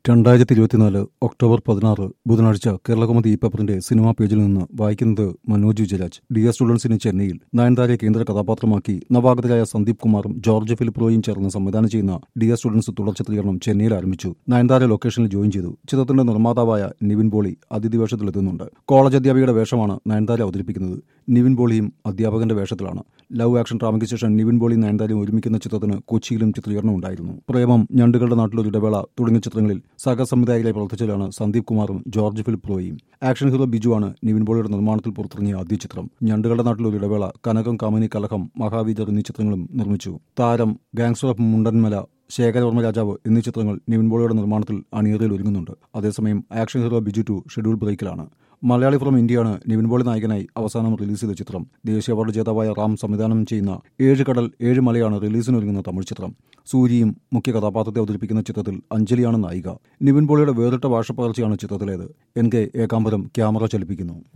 രണ്ടായിരത്തി ഇരുപത്തിനാല് ഒക്ടോബർ പതിനാറ് ബുധനാഴ്ച കേരളകൗമുദി ഈ പേപ്പറിന്റെ സിനിമാ പേജിൽ നിന്ന് വായിക്കുന്നത് മനോജ് വിജയരാജ് ഡിയർ സ്റ്റുഡൻസിന് ചെന്നൈയിൽ നയൻതാരയെ കേന്ദ്ര കഥാപാത്രമാക്കി നവാഗതരായ സന്ദീപ് കുമാറും ജോർജ് ഫിലിപ്പ് റോയും ചേർന്ന് സംവിധാനം ചെയ്യുന്ന ഡിയർ സ്റ്റുഡൻസ് തുടർ ചിത്രീകരണം ചെന്നൈയിൽ ആരംഭിച്ചു നയൻതാര ലൊക്കേഷനിൽ ജോയിൻ ചെയ്തു ചിത്രത്തിന്റെ നിർമ്മാതാവായ നിവിൻ പോളി അതിഥി വേഷത്തിലെത്തുന്നുണ്ട് കോളേജ് അധ്യാപികയുടെ വേഷമാണ് നയൻതാര അവതരിപ്പിക്കുന്നത് നിവിൻ പോളിയും അധ്യാപകന്റെ വേഷത്തിലാണ് ലവ് ആക്ഷൻ ഡ്രാമയ്ക്ക് ശേഷം നിവിൻ പോളി നയൻതാരയും ഒരുമിക്കുന്ന ചിത്രത്തിന് കൊച്ചിയിലും ചിത്രീകരണം ഉണ്ടായിരുന്നു പ്രേമം ഞണ്ടുകളുടെ നാട്ടിലൊരു ഇടവേള തുടങ്ങിയ ചിത്രങ്ങളിൽ സഹസംവിധായകരായി പ്രവർത്തിച്ചവരാണ് സന്ദീപ് കുമാറും ജോർജ് ഫിലിപ്പ് റോയും ആക്ഷൻ ഹീറോ ബിജുവാണ് നിവിൻ പോളിയുടെ നിർമ്മാണത്തിൽ പുറത്തിറങ്ങിയ ആദ്യ ചിത്രം ഞണ്ടുകളുടെ നാട്ടിലൊരു ഇടവേള കനകം കാമിനി കലഹം മഹാവീജർ എന്നീ ചിത്രങ്ങളും നിർമ്മിച്ചു താരം ഗാങ്സ്റ്റർ ഓഫ് മുണ്ടൻമല ശേഖരവർമ്മ രാജാവ് എന്നീ ചിത്രങ്ങൾ നിവിൻ പോളിയുടെ നിർമ്മാണത്തിൽ അണിയറയിൽ ഒരുങ്ങുന്നുണ്ട് അതേസമയം Action Hero Biju two schedule ബ്രേക്കിലാണ് മലയാളി ഫ്രം ഇന്ത്യയാണ് നിവിൻ പോളി നായകനായി അവസാനം റിലീസ് ചെയ്ത ചിത്രം ദേശീയ അവാർഡ് ജേതാവായ റാം സംവിധാനം ചെയ്യുന്ന ഏഴ് കടൽ ഏഴ് മലയാണ് റിലീസിനൊരുങ്ങുന്ന തമിഴ് ചിത്രം സൂര്യയും മുഖ്യ കഥാപാത്രത്തെ അവതരിപ്പിക്കുന്ന ചിത്രത്തിൽ അഞ്ജലിയാണ് നായിക നിവിൻ പോളിയുടെ വേറിട്ട ഭാഷപ്പകർച്ചയാണ് ചിത്രത്തിലേത് എൻ കെ ഏകാംബരം ക്യാമറ ചലിപ്പിക്കുന്നു